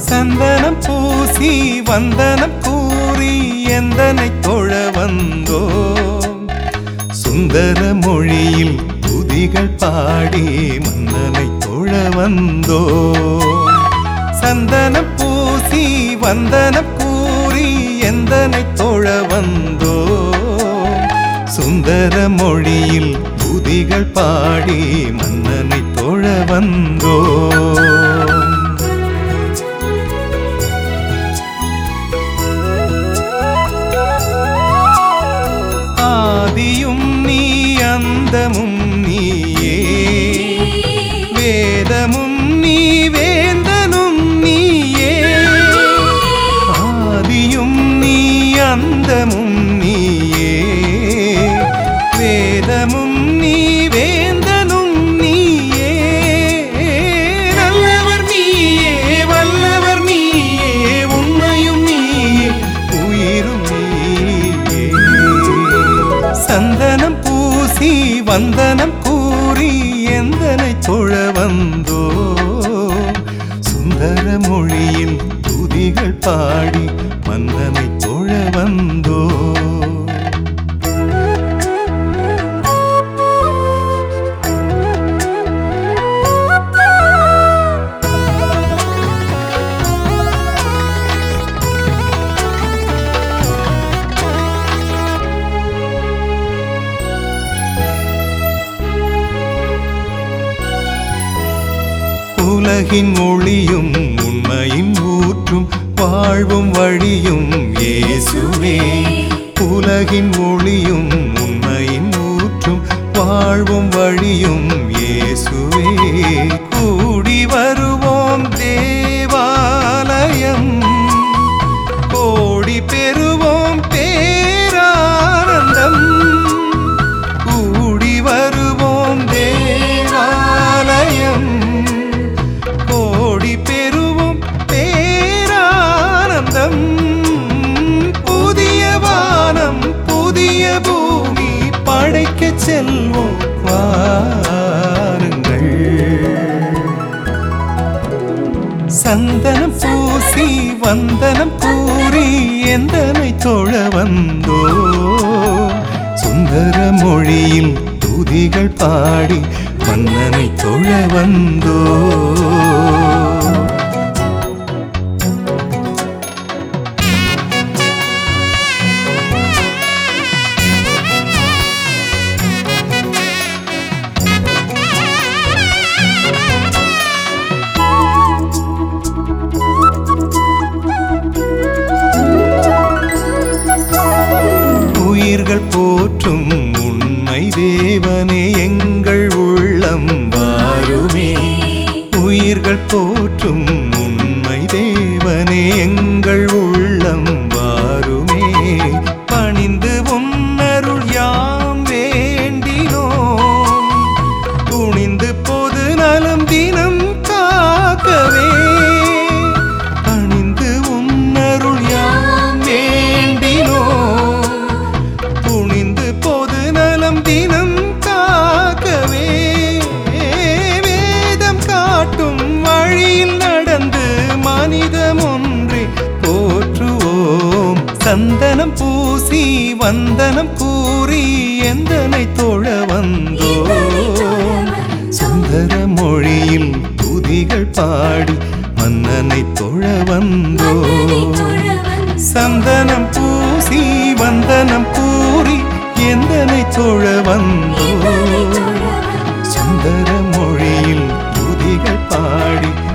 சந்தனம் பூசி வந்தனம் கூறி எந்தனை தொழ வந்தோ சுந்தர மொழியில் துதிகள் பாடி மன்னனை தொழ வந்தோ சந்தனம் பூசி வந்தனம் கூறி எந்தனை தொழ வந்தோ சுந்தர மொழியில் துதிகள் பாடி மன்னனை தொழ வந்தோ ஆதியும் நீ அந்தமும் நீயே வேதமும் நீ வேந்தனும் நீயே ஆதியும் நீ அந்தமும் நீயே வேதமும் நீ வேந்தனும் நீயே நல்லவர் நீயே வல்லவர் நீயே உண்மையும் நீயே உயிரும் நீயே சந்தனம் பூசி வந்தனம் கூறி எந்தனை தொழ வந்தோ சுந்தர மொழியில் துதிகள் பாடி மன்னனை தொழ வந்தோ உலகின் ஒளியும் உண்மையின் ஊற்றும் வாழ்வும் வழியும் இயேசுவே உலகின் ஒளியும் உண்மையின் ஊற்றும் வாழ்வும் வழியும் இயேசுவே கூடி வருவோம் தேவாலயம் கோடி பெறுவோம் பேரானந்தம் கூடி வருவோம் தேவாலயம் கோடி பெறுவோம் பேரானந்தம் புதிய வானம் புதிய பூமி படைக்க செல்வோம் வாருங்கள் சந்தனம் பூசி வந்தனம் கூறி எந்தனை தொழ வந்தோ சுந்தர மொழியில் துதிகள் பாடி மன்னனை தொழ வந்தோ உயிர்கள் போற்றும் உண்மை தேவனே எங்கள் உள்ளம் வாருமே உயிர்கள் போற்றும் உண்மை தேவனே எங்கள் உள்ளம் வாருமே பணிந்து உன்னருள் யாம் வேண்டினோம் துணிந்து பொது நலம் தினம் காக்கவே பணிந்து உன்னருள் யாம் வேண்டினோம் துணிந்து பொது நலம் தினம் காக்கவே வேதம் காட்டும் வழியில் நடந்து மனிதம் ஒன்றே போற்றுவோம் சந்தனம் பூசி வந்தனம் கூறி எந்தனை தொழ வந்தோ சுந்தர மொழியில் துதிகள் பாடி மன்னனை தொழ வந்தோ சந்தனம் பூசி வந்தனம் கூறி எந்தனை தொழ வந்தோ சுந்தர மொழியில் துதிகள் பாடி